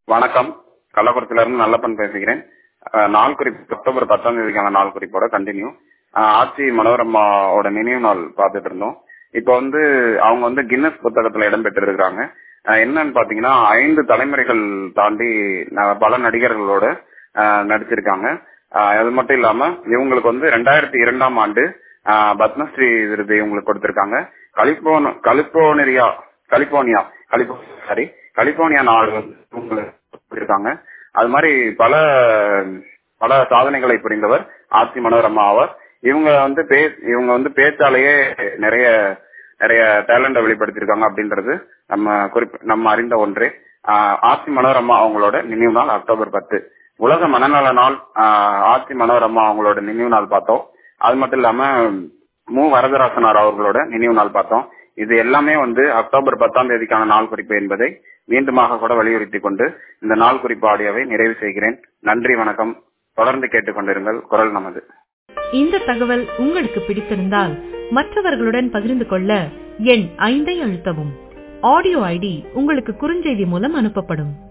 வணக்கம் கள்ளக்குறிச்சியில இருந்து நல்லப்பன் பேசுகிறேன் அஹ், நாள் குறிப்பு அக்டோபர் பத்தாம் தேதிக்கான நாள் குறிப்போட கண்டினியூ ஆட்சி மனோரமாவோட நினைவு நாள் பார்த்துட்டு இருந்தோம் இப்போ வந்து அவங்க வந்து கின்னஸ் புத்தகத்துல இடம் பெற்றிருக்கிறாங்க அஹ், என்னன்னு பாத்தீங்கன்னா ஐந்து தலைமுறைகள் தாண்டி ந- பல நடிகர்களோட அஹ், நடிச்சிருக்காங்க அஹ், அது மட்டும் இல்லாம இவங்களுக்கு வந்து ரெண்டாயிரத்தி இரண்டாம் ஆண்டு அஹ், பத்மஸ்ரீ விருது இவங்களுக்கு கொடுத்திருக்காங்க கலிபோன் கலிபோனரியா கலிபோர்னியா கலிபோ சாரி கலிபோர்னியா நாடு வந்து இவங்களுக்கு கொடுத்திருக்காங்க அது மாதிரி பல பல சாதனைகளை புரிந்தவர் ஆர்த்தி மனோரமா ஆவார் இவங்க வந்து பே இவங்க வந்து பேச்சாலேயே நிறைய நிறைய டேலண்ட வெளிப்படுத்தியிருக்காங்க அப்படின்றது நம்ம குறிப்பு நம்ம அறிந்த ஒன்றே ஆஹ் ஆர்த்தி மனோரமா அவங்களோட நினைவு நாள் அக்டோபர் பத்து உலக மனநல நாள் ஆஹ் ஆர்த்தி மனோரமா அவங்களோட நினைவு நாள் பார்த்தோம் அது மட்டும் இல்லாம மு வரதராசனார் அவர்களோட நினைவு நாள் பார்த்தோம் இது எல்லாமே வந்து அக்டோபர் பத்தாம் தேதிக்கான நாள் குறிப்பு என்பதை மீண்டுமாக கூட வலியுறுத்திக் கொண்டு இந்த நாள் குறிப்பு ஆடியோவை நிறைவு செய்கிறேன் நன்றி வணக்கம் தொடர்ந்து கேட்டுக்கொண்டிருங்கள் குரல் நமது இந்த தகவல் உங்களுக்கு பிடித்திருந்தால் மற்றவர்களுடன் பகிர்ந்து கொள்ள எண் ஐந்தை அழுத்தவும் ஆடியோ ஐடி உங்களுக்கு குறுஞ்செய்தி மூலம் அனுப்பப்படும்